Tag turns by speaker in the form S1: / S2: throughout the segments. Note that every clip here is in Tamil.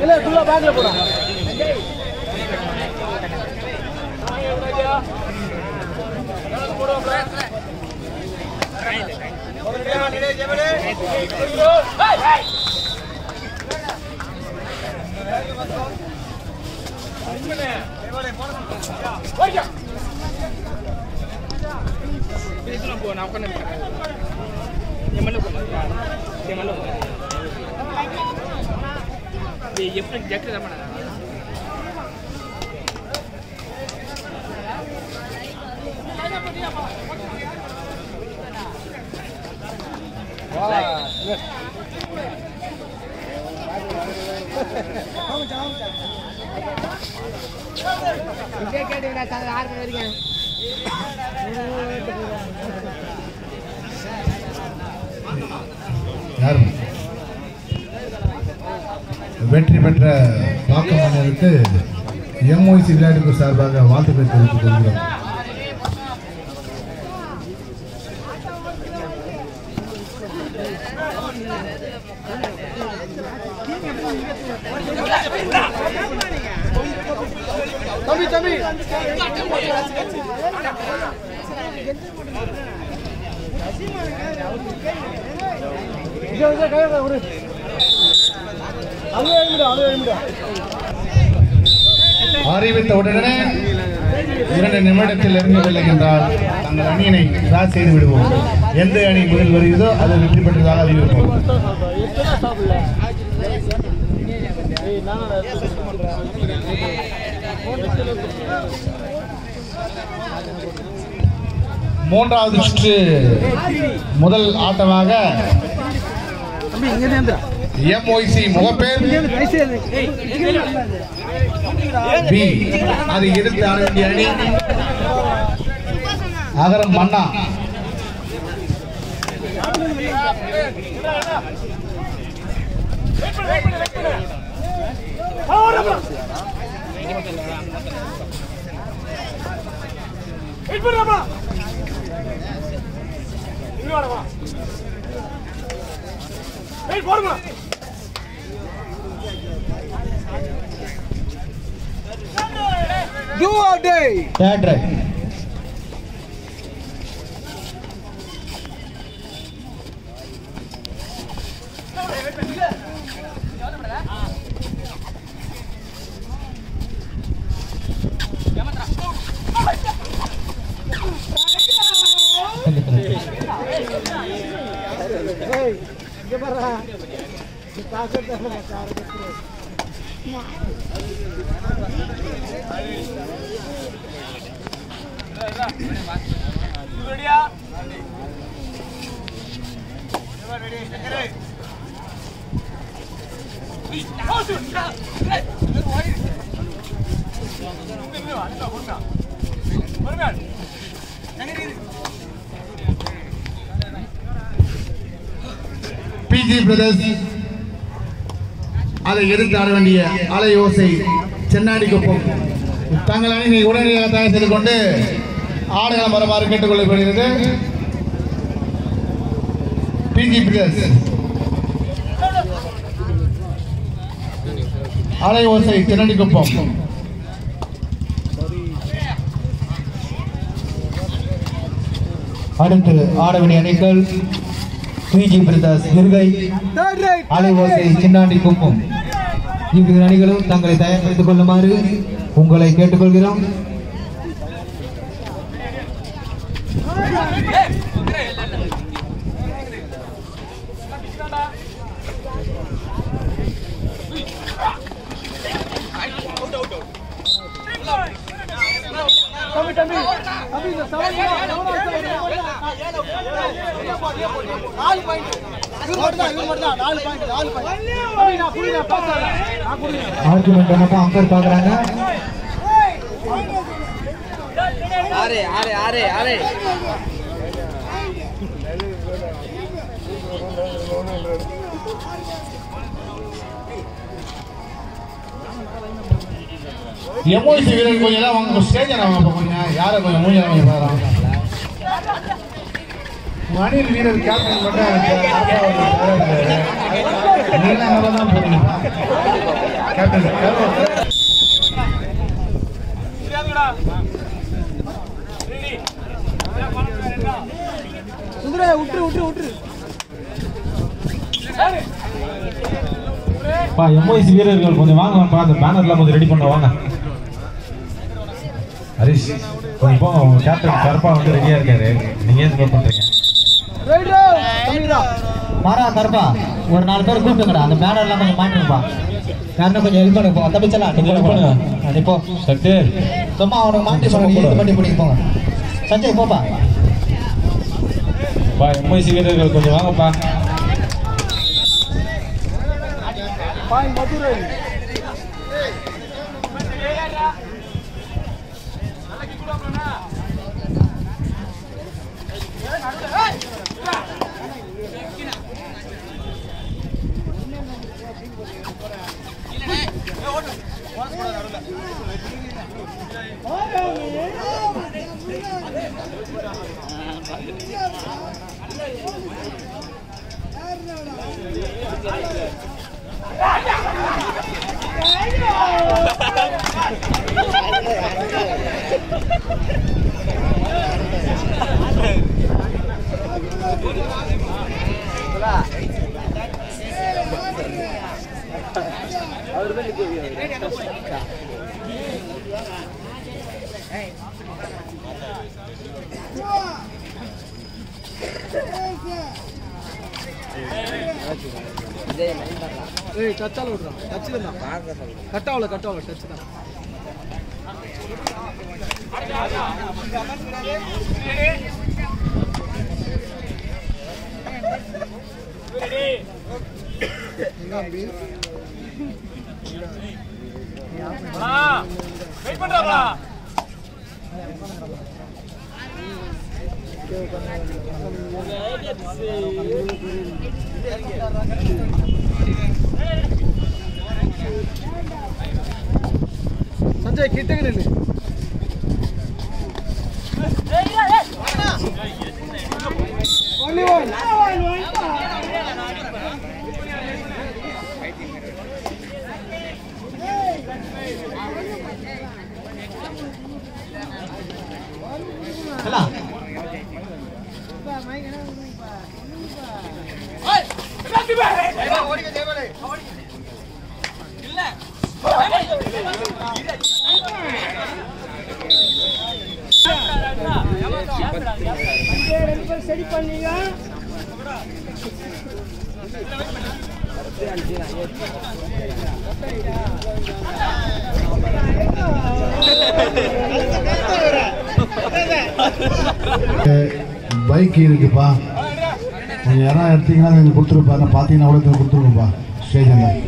S1: இல்ல ஃபுல்லா பேக்ல போடா
S2: யாரும் வெற்றி பெற்ற பாக்கம் அணியினருக்கு எம்ஒய்சி விளையாட்டுக்கு சார்பாக வாழ்த்துக்களை தெரிவித்துக் கொள்கிறோம்
S1: தம்பி தம்பி இங்க வந்து கையில விடு அது எழுமிடா அது எழுமிடா
S2: அறிவித்த உடனே இரண்டு நிமிடத்தில் இறங்கவில்லை என்றால் தங்கள் அணியினை கிராஸ் செய்து விடுவோம் எந்த அணி முதல் வருகிறதோ அது வெற்றி பெற்றதாக அறிவிப்போம்
S1: எத்தனை சாப்பிடல ஏய் நானா சுத்தம் பண்றேன்
S2: மூன்றாவது சுற்று முதல் ஆட்டமாக
S1: தம்பி இங்க இருந்து
S2: எம்ஒய்சி முகப்பேர் பி அதை எதிர்த்து ஆட வேண்டிய அணி அகரம் மன்னா
S1: Do or die.
S2: Third right
S1: ஏய் இங்க பாருடா நீ பாக்கறத மச்சான் ஆரம்பிச்சு
S2: பிஜி பிரதர்ஸ் அதை எதிர்த்து ஆட வேண்டிய அலை ஓசை சென்னாடி குப்பம் தங்கள் அணியை உடனடியாக தயார் செய்து கொண்டு ஆடுகளம் வருமாறு கேட்டுக்கொள்ளப்படுகிறது பிஜி பிரதர்ஸ் அலை ஓசை சென்னாடி குப்பம்
S3: அடுத்து ஆட வேண்டிய அணிகள் பிஜி பிரதர்ஸ் இருகை
S1: Third right.
S3: அலைவோசை சின்னாண்டி கும்பம் இவ்விரு அணிகளும் தங்களை தயார்படுத்திக் கொள்ளுமாறு உங்களை கேட்டுக்கொள்கிறோம்
S1: தம்பி தம்பி தம்பி இந்த சவால் நாலு பாயிண்ட் இவர் மட்டும் தான் இவர் மட்டும் தான் நாலு பாயிண்ட் நாலு பாயிண்ட் தம்பி நான் குடிக்கிறேன் பார்த்தா நான் குடிக்கிறேன்
S3: ஆர்குமெண்ட் என்னப்பா அம்பர் பாக்குறாங்க
S2: எம்ஓசி வீரர் கொஞ்சம் எல்லாம் வாங்க ஸ்டேஜ் வாங்க கொஞ்சம் யாரை கொஞ்சம் மூஞ்சி கொஞ்சம் பாருங்க மணியில் வீரர் கேப்டன் மட்டும் நீங்க அங்கே தான் போறீங்க கேப்டன் கேப்டன்
S1: சுந்தரே விட்டுரு விட்டுரு விட்டுரு
S4: பா எம்ஒய்சி வீரர்கள் கொஞ்சம் வாங்கப்பா அந்த பேனர்லாம் கொஞ்சம் ரெடி பண்ண வாங்க ஹரிஷ் கொஞ்சம் போங்க உங்க கேப்டன் கருப்பா வந்து ரெடியா இருக்காரு நீங்க ஏன் ஸ்கோர் பண்றீங்க
S1: ரைட்ரா தமிழா
S3: மாறா கருப்பா ஒரு நாலு பேர் கூப்பிட்டுங்கடா அந்த பேனர்லாம் கொஞ்சம் மாட்டுங்கப்பா யாருன்னா கொஞ்சம் ஹெல்ப் பண்ணுங்க தப்பிச்சலாம் நீங்க
S4: help பண்ணுங்க.
S3: நீ போ
S4: சக்தி
S3: சும்மா அவனுக்கு மாட்டி சொன்ன ஈர்த்து பண்ணி பிடிக்க போங்க சஞ்சய் போப்பா
S4: பா எம்ஒய்சி வீரர்கள் கொஞ்சம் வாங்கப்பா
S1: பாயிண்ட் மதுரை ஏய் டச்சால விடுறான் டச்சு தான் கட்டாவல கட்டாவல டச் தான் சஞ்சய் கிட்டங்க நில்லு Only one.
S3: எல்லாம்
S2: பைக் இருக்குப்பா நீங்கள் யாராவது எடுத்தீங்கன்னா நீங்கள் கொடுத்துருப்பா நான் பார்த்தீங்கன்னா கூட எடுத்து கொடுத்துருங்கப்பா ஸ்டேஷனில்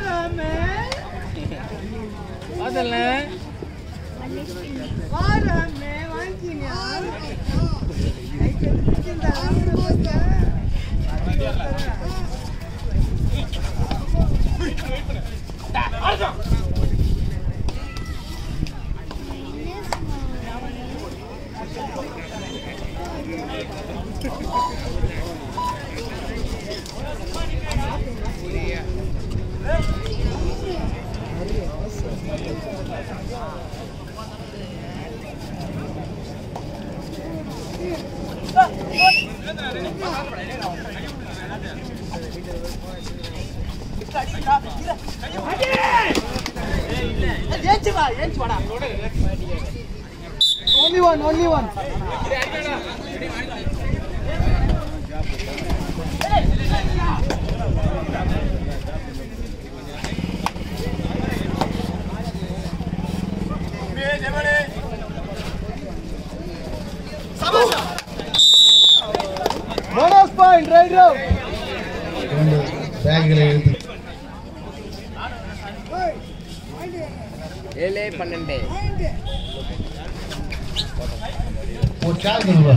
S1: Only one, only one. Bonus point, right row.
S2: ரெண்டு பேக்குகளை எடுத்து
S5: ஏழே பன்னெண்டு
S2: ஒரு சேர் பண்ணுப்பா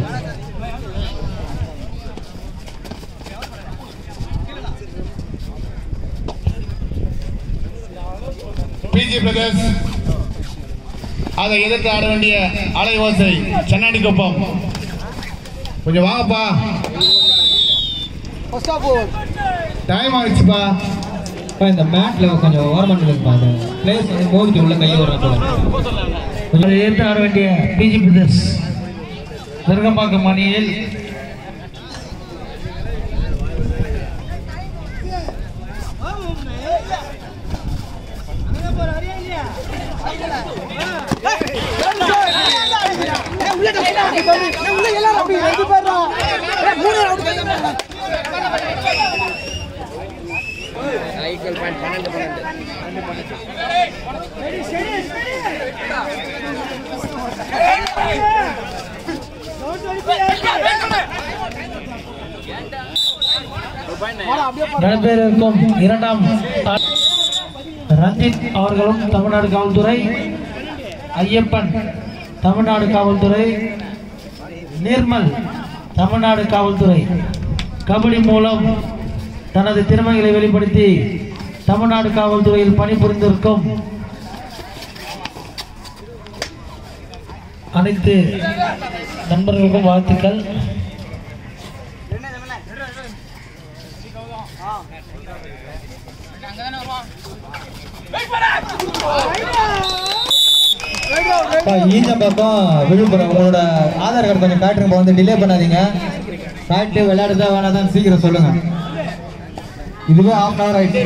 S2: பிஜி பிரதர்ஸ் அதை எதிர்த்து ஆட வேண்டிய அலை ஓசை சென்னாடி குப்பம் கொஞ்சம் வாங்கப்பா
S1: First of all,
S2: டைம் ஆயிடுச்சுப்பா
S3: இப்போ இந்த மேட்ல கொஞ்சம் ஓரமாக இருக்குப்பா அந்த பிளேஸ் வந்து மோதிட்டு உள்ள கையை வர போல
S5: கொஞ்சம் ஏற்று வர வேண்டிய பிஜி பிரதர்ஸ் விருகம்பாக்கம் அணியில்
S1: உள்ள எல்லாரும் அப்படி ரெண்டு பேர்ரா ஏய், மூணு பேர் அவுட் கையில
S5: நடைபெற இருக்கும் இரண்டாம் ஆ- ரஞ்சித் அவர்களும் தமிழ்நாடு காவல்துறை ஐயப்பன் தமிழ்நாடு காவல்துறை நிர்மல் தமிழ்நாடு காவல்துறை கபடி மூலம் தனது திறமைகளை வெளிப்படுத்தி தமிழ்நாடு காவல்துறையில் பணிபுரிந்திருக்கும் அனைத்து நண்பர்களுக்கும் வாழ்த்துக்கள்
S3: இப்போ ஈஞ்ச பக்கம் விழுப்புரம் உங்களோட ஆதார் கார்டு கொஞ்சம் காட்டுங்க வந்து டிலே பண்ணாதீங்க காட்டு விளையாடுதா வேணாதான் சீக்கிரம் சொல்லுங்க இதுவே ஆஃப் ஹவர் ஆயிடுச்சு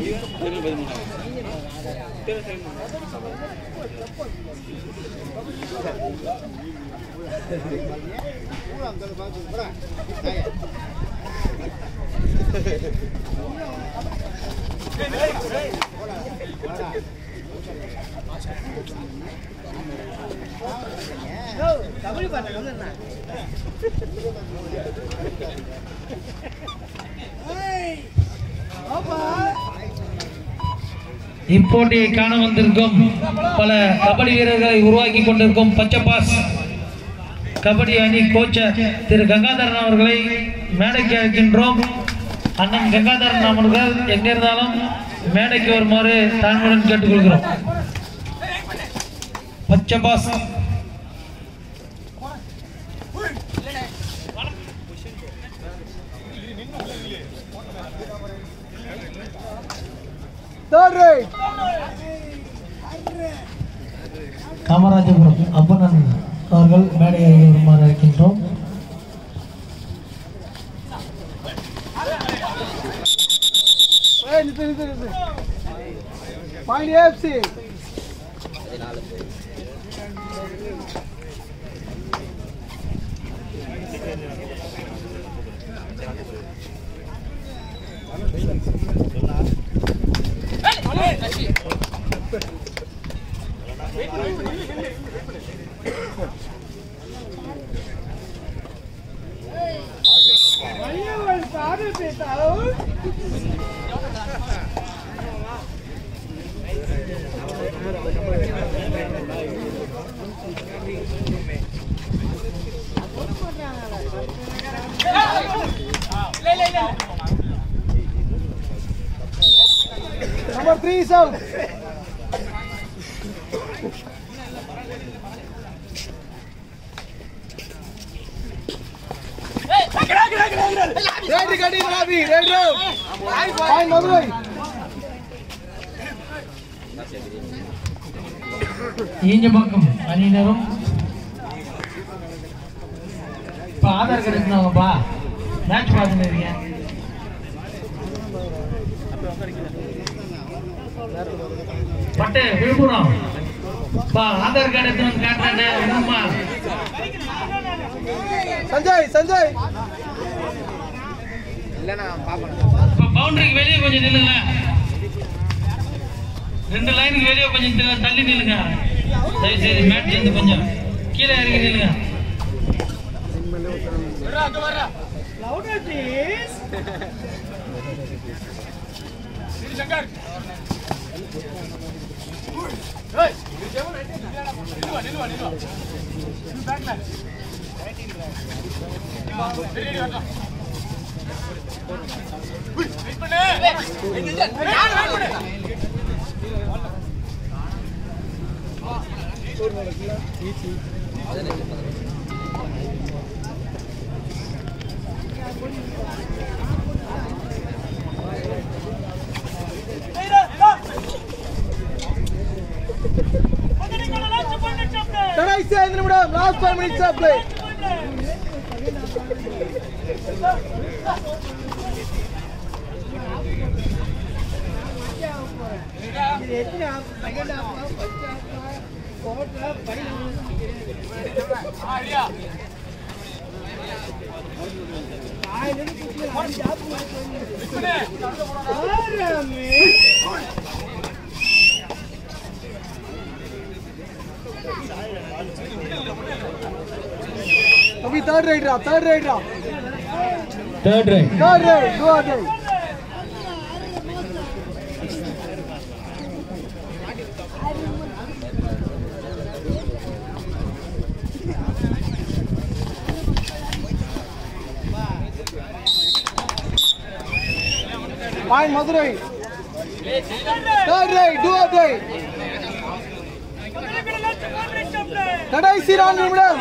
S5: இப்போட்டியை காண வந்திருக்கும் பல கபடி வீரர்களை உருவாக்கி கொண்டிருக்கும் பச்சைப்பாஸ் கபடி அணி கோச்சர் திரு கங்காதரன் அவர்களை மேடைக்கு அழைக்கின்றோம் அண்ணன் கங்காதரன் அவர்கள் எங்க இருந்தாலும் மேடைக்கு வருமாறு தாழ்மையுடன் கேட்டுக்கொள்கிறோம் பச்சைப்பாஸ்
S1: தேர்ட் ரைட்
S5: காமராஜபுரம் அப்பனன் அவர்கள் மேடையை வருமாறு அழைக்கின்றோம்
S1: ஏய் Nithu Nithu Nithu point AFC number three is out right கட்டி ராபி ரைட் ரோ பாயிண்ட் மதுரை
S5: ஈஞ்சம்பாக்கம் அணியினரும் இப்போ ஆதார் கார்டு எடுத்துனாங்கப்பா மேட்ச் பார்த்துன்னு இருக்கீங்க பட்டு விழுப்புரம் பா ஆதார் கார்டு எடுத்து வந்து காட்டுறேன் விழுப்புமா
S1: சஞ்சய் சஞ்சய்
S5: இப்போ பவுண்டரிக்கு வெளியே கொஞ்சம் நில்லுங்க ரெண்டு லைனுக்கு வெளியே கொஞ்சம் தி- தள்ளி நில்லுங்க தயவு செய்து மேட்ச் இருந்து கொஞ்சம் கீழே இறங்கி நில்லுங்க
S1: Last five minutes of play. Abhi third right drop, third right drop.
S3: Third right
S1: Third right, go ahead. Fine, Madurai. Third right, do a right. கடைசி நான்கு நிமிடம்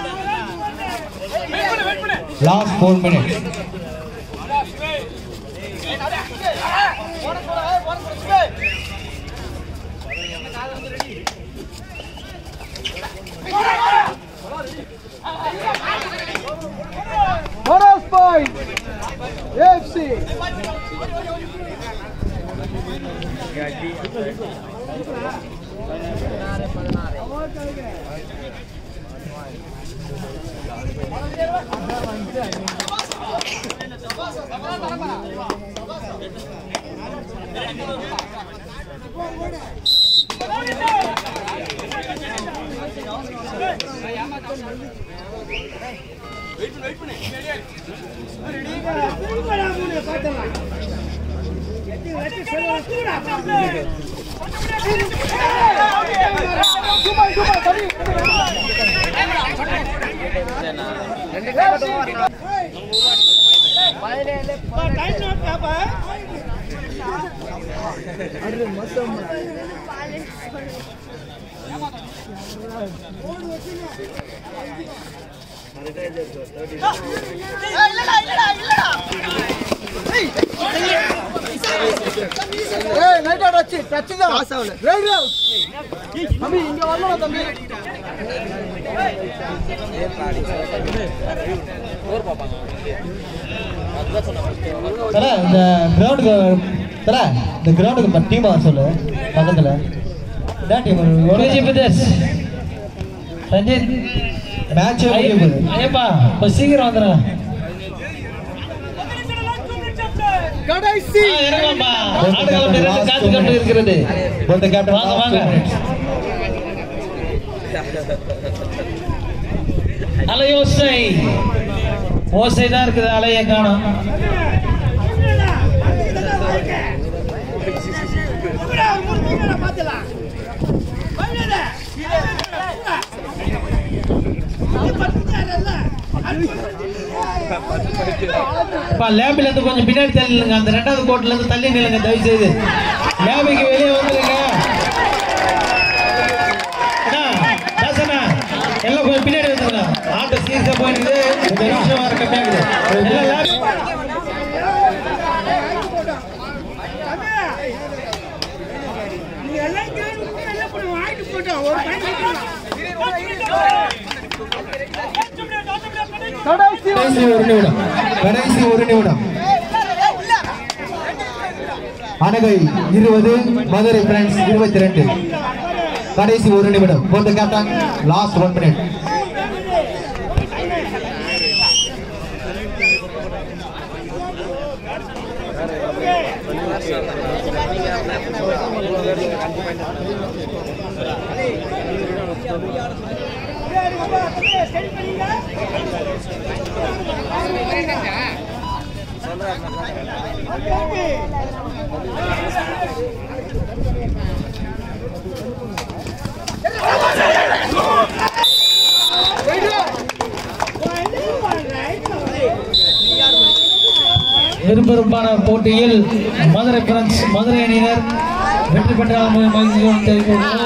S3: last four minute
S1: bonus point AFC ஏய் நைட் அவுட் ஆச்சு டச் தான் பாஸ் ஆகல ரைட் அவுட் தம்பி இங்க வரணும் தம்பி
S3: தல இந்த கிரவுண்டுக்கு தல இந்த கிரவுண்டுக்கு டீம் வர சொல்லு பக்கத்துல இதான் team
S5: KG brothers Ranjith
S3: match
S5: Ayyappa இப்போ சீக்கிரம் வந்துடுங்க
S1: கடைசி
S5: ஆ, இறங்கலாம்ப்பா ஆடுகளம் நிறைந்து காத்து கொண்டு இருக்கிறது
S3: போட்ட கேப்டன்
S5: வாங்க, வாங்க. அலை ஓசை ஓசை தான் இருக்குது அலைய காணும் அப்பா லேபில் இருந்து கொஞ்சம் பின்னாடி தள்ளி நில்லுங்க அந்த ரெண்டாவது கோட்ல இருந்து தள்ளி நில்லுங்க தயவு செய்து லேபுக்கு வெளியே வந்துருங்க அண்ணா, தாசண்ணா, எல்லாம் கொஞ்சம் பின்னாடி வந்துருங்க ஆட்டோ சீரியஸா போயிட்டு இந்த நிமிஷம் வர கம்மியாகுது எல்லாம் லேப்
S1: கடைசி
S3: கடைசி ஒரு நிமிடம் கடைசி ஒரு நிமிடம் அணகை இருபது மதுரை பிரான்ஸ் இருபத்தி ரெண்டு கடைசி ஒரு நிமிடம் போட்ட கேப்டன் லாஸ்ட் ஒன் மினிட்
S5: விறுவிறுப்பான போட்டியில் மதுரை பிரான்ஸ் மதுரை அணியினர் வெற்றி பெற்றால் மகிழ்ச்சி தெரிவித்துள்ளனர்